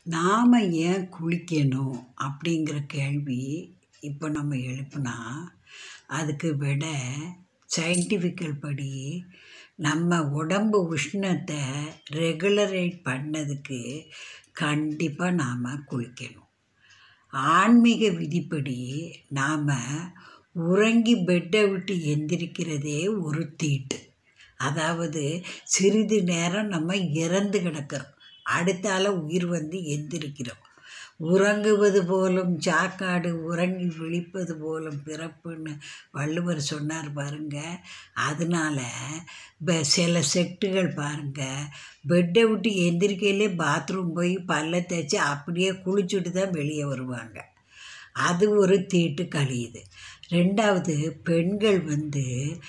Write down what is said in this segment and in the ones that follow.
நாம் ஏன் குளிக்கணும் அப்படிங்கிற கேள்வி இப்போ நம்ம எழுப்புனா அதுக்கு விட சயின்டிஃபிக்கல் படி நம்ம உடம்பு உஷ்ணத்தை ரெகுலரேட் பண்ணதுக்கு கண்டிப்பாக நாம் குளிக்கணும் ஆன்மீக விதிப்படி நாம் உறங்கி பெட்டை விட்டு எந்திரிக்கிறதே ஒரு தீட்டு அதாவது சிறிது நேரம் நம்ம இறந்து கிடக்கிறோம் அடுத்தால உயிர் வந்து எந்திரிக்கிறோம் உறங்குவது போலும் சாக்காடு உறங்கி விழிப்பது போலும் பிறப்புன்னு வள்ளுவர் சொன்னார் பாருங்க அதனால இப்போ சில செட்டுகள் பாருங்க பெட்டை விட்டு எந்திரிக்கையிலே பாத்ரூம் போய் பல்ல தேய்ச்சி அப்படியே குளிச்சுட்டு தான் வெளியே வருவாங்க அது ஒரு தீட்டு கழியுது ரெண்டாவது பெண்கள் வந்து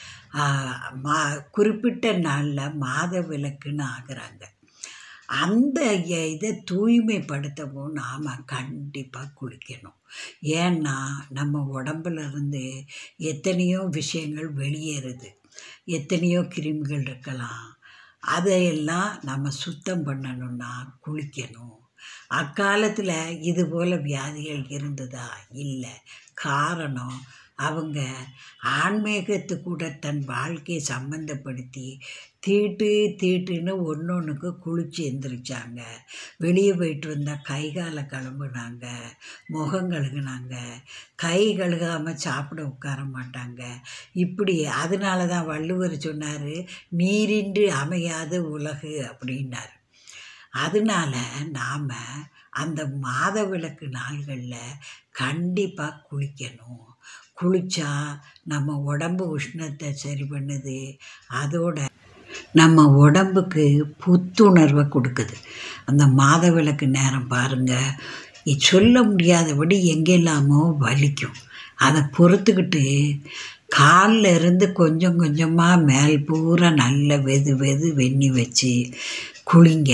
மா குறிப்பிட்ட நாளில் மாத விளக்குன்னு ஆகிறாங்க அந்த இதை தூய்மைப்படுத்தவும் நாம் கண்டிப்பாக குளிக்கணும் ஏன்னா நம்ம உடம்புல இருந்து எத்தனையோ விஷயங்கள் வெளியேறுது எத்தனையோ கிருமிகள் இருக்கலாம் அதையெல்லாம் நம்ம சுத்தம் பண்ணணும்னா குளிக்கணும் அக்காலத்தில் இது போல் வியாதிகள் இருந்ததா இல்லை காரணம் அவங்க ஆன்மீகத்து கூட தன் வாழ்க்கையை சம்மந்தப்படுத்தி தீட்டு தீட்டுன்னு ஒன்று ஒன்றுக்கு குளித்து எந்திரிச்சாங்க வெளியே போயிட்டு வந்தால் கை காலை கழும்புனாங்க முகம் கழுகுனாங்க கை கழுகாமல் சாப்பிட உட்கார மாட்டாங்க இப்படி அதனால தான் வள்ளுவர் சொன்னார் நீரின்றி அமையாத உலகு அப்படின்னார் அதனால நாம் அந்த மாத விளக்கு நாள்களில் கண்டிப்பாக குளிக்கணும் குளித்தா நம்ம உடம்பு உஷ்ணத்தை சரி பண்ணுது அதோட நம்ம உடம்புக்கு புத்துணர்வை கொடுக்குது அந்த மாத விளக்கு நேரம் பாருங்கள் சொல்ல முடியாதபடி எங்கெல்லாமோ வலிக்கும் அதை பொறுத்துக்கிட்டு காலில் இருந்து கொஞ்சம் கொஞ்சமாக மேல் பூரா நல்ல வெது வெது வெண்ணி வச்சு குளிங்க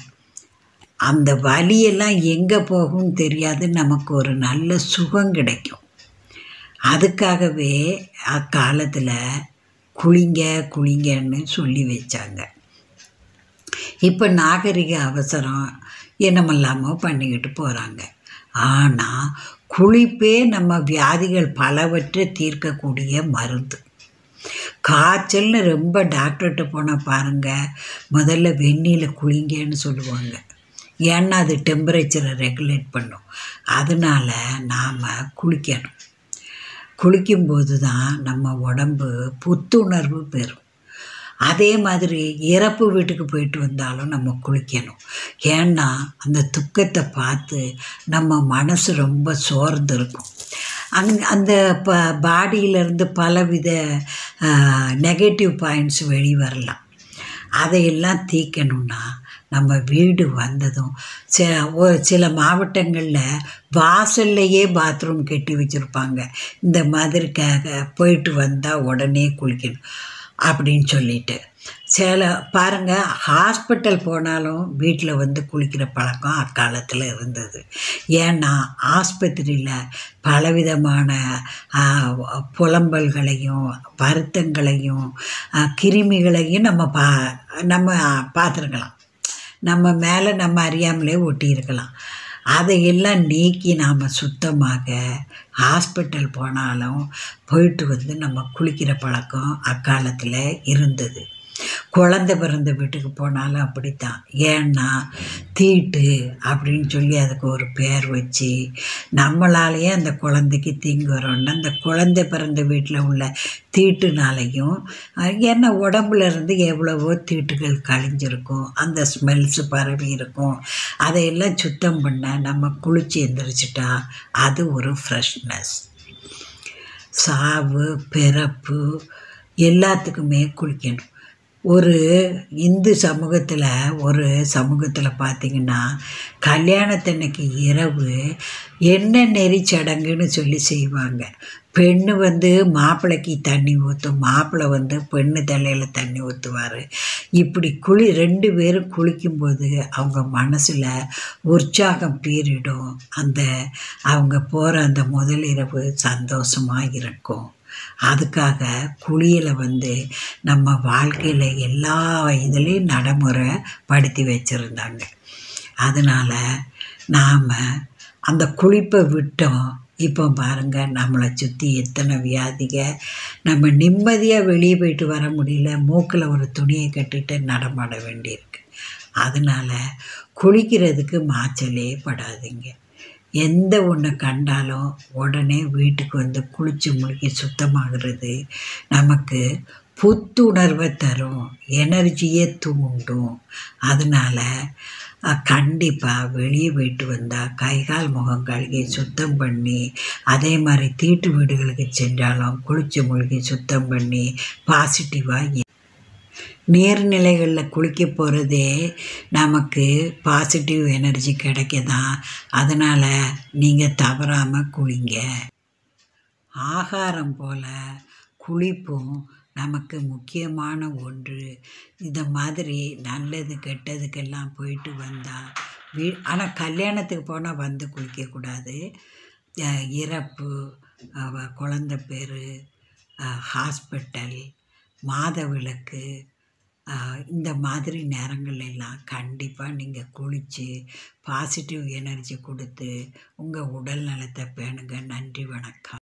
அந்த வலியெல்லாம் எங்கே போகும்னு தெரியாது நமக்கு ஒரு நல்ல சுகம் கிடைக்கும் அதுக்காகவே அக்காலத்தில் குளிங்க குளிங்கன்னு சொல்லி வச்சாங்க இப்போ நாகரிக அவசரம் என்னமெல்லாமோ பண்ணிக்கிட்டு போகிறாங்க ஆனால் குளிப்பே நம்ம வியாதிகள் பலவற்றை தீர்க்கக்கூடிய மருந்து காய்ச்சல்னு ரொம்ப டாக்டர்கிட்ட போனால் பாருங்கள் முதல்ல வெந்நீரில் குளிங்கன்னு சொல்லுவாங்க ஏன்னா அது டெம்பரேச்சரை ரெகுலேட் பண்ணும் அதனால் நாம் குளிக்கணும் குளிக்கும்போது தான் நம்ம உடம்பு புத்துணர்வு பெறும் அதே மாதிரி இறப்பு வீட்டுக்கு போயிட்டு வந்தாலும் நம்ம குளிக்கணும் ஏன்னா அந்த துக்கத்தை பார்த்து நம்ம மனசு ரொம்ப சோர்ந்து இருக்கும் அங் அந்த ப பாடியிலேருந்து பலவித நெகட்டிவ் பாயிண்ட்ஸ் வெளி வரலாம் அதையெல்லாம் தீர்க்கணும்னா நம்ம வீடு வந்ததும் சில ஒரு சில மாவட்டங்களில் வாசல்லையே பாத்ரூம் கட்டி வச்சுருப்பாங்க இந்த மாதிரி க போயிட்டு வந்தால் உடனே குளிக்கணும் அப்படின்னு சொல்லிட்டு சில பாருங்கள் ஹாஸ்பிட்டல் போனாலும் வீட்டில் வந்து குளிக்கிற பழக்கம் அக்காலத்தில் இருந்தது ஏன்னா ஆஸ்பத்திரியில் பலவிதமான புலம்பல்களையும் வருத்தங்களையும் கிருமிகளையும் நம்ம பா நம்ம பார்த்துருக்கலாம் நம்ம மேலே நம்ம அறியாமலே ஒட்டி இருக்கலாம் அதையெல்லாம் நீக்கி நாம் சுத்தமாக ஹாஸ்பிட்டல் போனாலும் போயிட்டு வந்து நம்ம குளிக்கிற பழக்கம் அக்காலத்தில் இருந்தது குழந்த பிறந்த வீட்டுக்கு போனாலும் அப்படித்தான் ஏன்னா தீட்டு அப்படின்னு சொல்லி அதுக்கு ஒரு பேர் வச்சு நம்மளாலேயே அந்த குழந்தைக்கு தீங்கு வரோம்னா அந்த குழந்தை பிறந்த வீட்டில் உள்ள தீட்டுனாலையும் ஏன்னா உடம்புல இருந்து எவ்வளவோ தீட்டுகள் கழிஞ்சிருக்கும் அந்த ஸ்மெல்ஸ் பரவி இருக்கும் அதையெல்லாம் சுத்தம் பண்ண நம்ம குளித்து எந்திரிச்சிட்டா அது ஒரு ஃப்ரெஷ்னஸ் சாவு பிறப்பு எல்லாத்துக்குமே குளிக்கணும் ஒரு இந்து சமூகத்தில் ஒரு சமூகத்தில் பார்த்திங்கன்னா கல்யாணத்தன்னைக்கு இரவு என்ன நெறி சடங்குன்னு சொல்லி செய்வாங்க பெண்ணு வந்து மாப்பிள்ளைக்கு தண்ணி ஊற்றும் மாப்பிள்ளை வந்து பெண்ணு தலையில் தண்ணி ஊற்றுவார் இப்படி குளி ரெண்டு பேரும் குளிக்கும்போது அவங்க மனசில் உற்சாகம் பீரிடும் அந்த அவங்க போகிற அந்த முதலிரவு சந்தோஷமாக இருக்கும் அதுக்காக குளியலை வந்து நம்ம வாழ்க்கையில் எல்லா இதுலேயும் நடைமுறைப்படுத்தி வச்சுருந்தாங்க அதனால் நாம் அந்த குளிப்பை விட்டோம் இப்போ பாருங்கள் நம்மளை சுற்றி எத்தனை வியாதிக நம்ம நிம்மதியாக வெளியே போயிட்டு வர முடியல மூக்கில் ஒரு துணியை கட்டிட்டு நடமாட வேண்டியிருக்கு அதனால் குளிக்கிறதுக்கு மாச்சலே படாதீங்க எந்த ஒன்று கண்டாலும் உடனே வீட்டுக்கு வந்து குளித்து முழுகி சுத்தமாகிறது நமக்கு புத்துணர்வை தரும் எனர்ஜியை தூண்டும் அதனால் கண்டிப்பாக வெளியே போயிட்டு வந்தால் கை கால் முகம் கழுகி சுத்தம் பண்ணி அதே மாதிரி தீட்டு வீடுகளுக்கு சென்றாலும் குளித்து முழுகி சுத்தம் பண்ணி பாசிட்டிவாக நீர்நிலைகளில் குளிக்க போகிறதே நமக்கு பாசிட்டிவ் எனர்ஜி கிடைக்கதான் அதனால் நீங்கள் தவறாமல் குளிங்க ஆகாரம் போல் குளிப்பும் நமக்கு முக்கியமான ஒன்று இந்த மாதிரி நல்லது கெட்டதுக்கெல்லாம் போயிட்டு வந்தால் வீ ஆனால் கல்யாணத்துக்கு போனால் வந்து குளிக்கக்கூடாது அஹ் இறப்பு அவ குழந்த பேர் ஹாஸ்பிட்டல் மாதவிலக்கு ஆஹ் இந்த மாதிரி நேரங்கள் எல்லாம் கண்டிப்பாக நீங்கள் குளித்து பாசிட்டிவ் எனர்ஜி கொடுத்து உங்கள் உடல் நலத்தை பேணுங்க நன்றி வணக்கம்